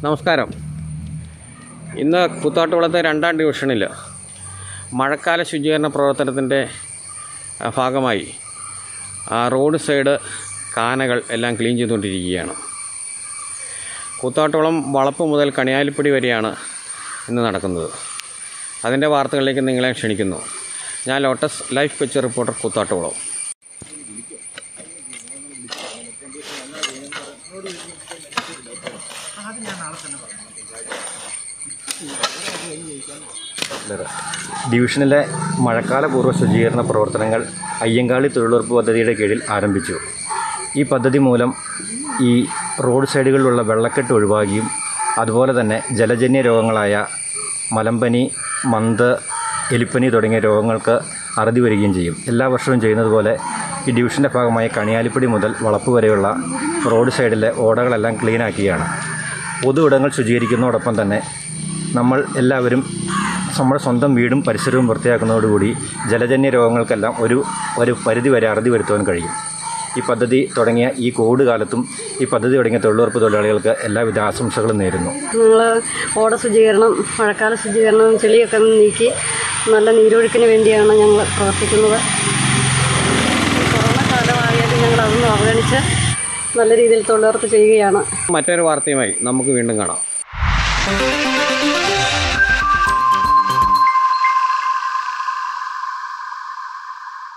നമസ്കാരം ഇന്ന് കൂത്താട്ടുകുളത്തെ രണ്ടാം ഡിവിഷനിൽ മഴക്കാല ശുചീകരണ പ്രവർത്തനത്തിൻ്റെ ആ, ഭാഗമായി ആ റോഡ് സൈഡ് കാനകൾ എല്ലാം ക്ലീൻ ചെയ്തുകൊണ്ടിരിക്കുകയാണ് കൂത്താട്ടുകുളം വളപ്പ് മുതൽ കണിയാലിപ്പടി വരെയാണ് ഇന്ന് നടക്കുന്നത് അതിൻ്റെ വാർത്തകളിലേക്ക് നിങ്ങളെ ക്ഷണിക്കുന്നു ഞാൻ Lotus Life Picture reporter Koothattukulam ഡിവിഷനിലെ മഴക്കാല പൂർവ്വ ശുചീകരണ പ്രവർത്തനങ്ങൾ അയ്യങ്കാളി തൊഴിലുറപ്പ് പദ്ധതിയുടെ കീഴിൽ ആരംഭിച്ചു ഈ പദ്ധതി മൂലം ഈ റോഡ് സൈഡുകളിലുള്ള വെള്ളക്കെട്ട് ഒഴിവാക്കിയും അതുപോലെ തന്നെ ജലജന്യ രോഗങ്ങളായ മലമ്പനി മന്ത് എലിപ്പനി തുടങ്ങിയ രോഗങ്ങൾക്ക് അറുതി വരികയും ചെയ്യും എല്ലാ വർഷവും ചെയ്യുന്നത് പോലെ ഈ ഡിവിഷൻ്റെ ഭാഗമായ കണിയാലിപ്പടി മുതൽ വളപ്പ് വരെയുള്ള റോഡ് സൈഡിലെ ഓടകളെല്ലാം ക്ലീനാക്കുകയാണ് പൊതു ഇടങ്ങൾ ശുചീകരിക്കുന്നതോടൊപ്പം തന്നെ നമ്മൾ എല്ലാവരും നമ്മുടെ സ്വന്തം വീടും പരിസരവും വൃത്തിയാക്കുന്നതോടുകൂടി ജലജന്യ രോഗങ്ങൾക്കെല്ലാം ഒരു ഒരു പരിധി വരെ അറുതി വരുത്തുവാൻ കഴിയും ഈ പദ്ധതി തുടങ്ങിയ ഈ കോവിഡ് കാലത്തും ഈ പദ്ധതി തുടങ്ങിയ തൊഴിലുറപ്പ് തൊഴിലാളികൾക്ക് എല്ലാവിധ ആശംസകളും നേരുന്നു ഞങ്ങൾ ഓട ശുചീകരണം മഴക്കാല ശുചീകരണം ചെളിയൊക്കെ നീക്കി നല്ല നീരൊഴുക്കിന് വേണ്ടിയാണ് ഞങ്ങൾ പ്രവർത്തിക്കുന്നത് കൊറോണ കാലമായാലും ഞങ്ങൾ അതൊന്നും അവഗണിച്ച് നല്ല രീതിയിൽ തൊഴിലുറപ്പ് ചെയ്യുകയാണ് മറ്റൊരു വാർത്തയുമായി നമുക്ക് വീണ്ടും കാണാം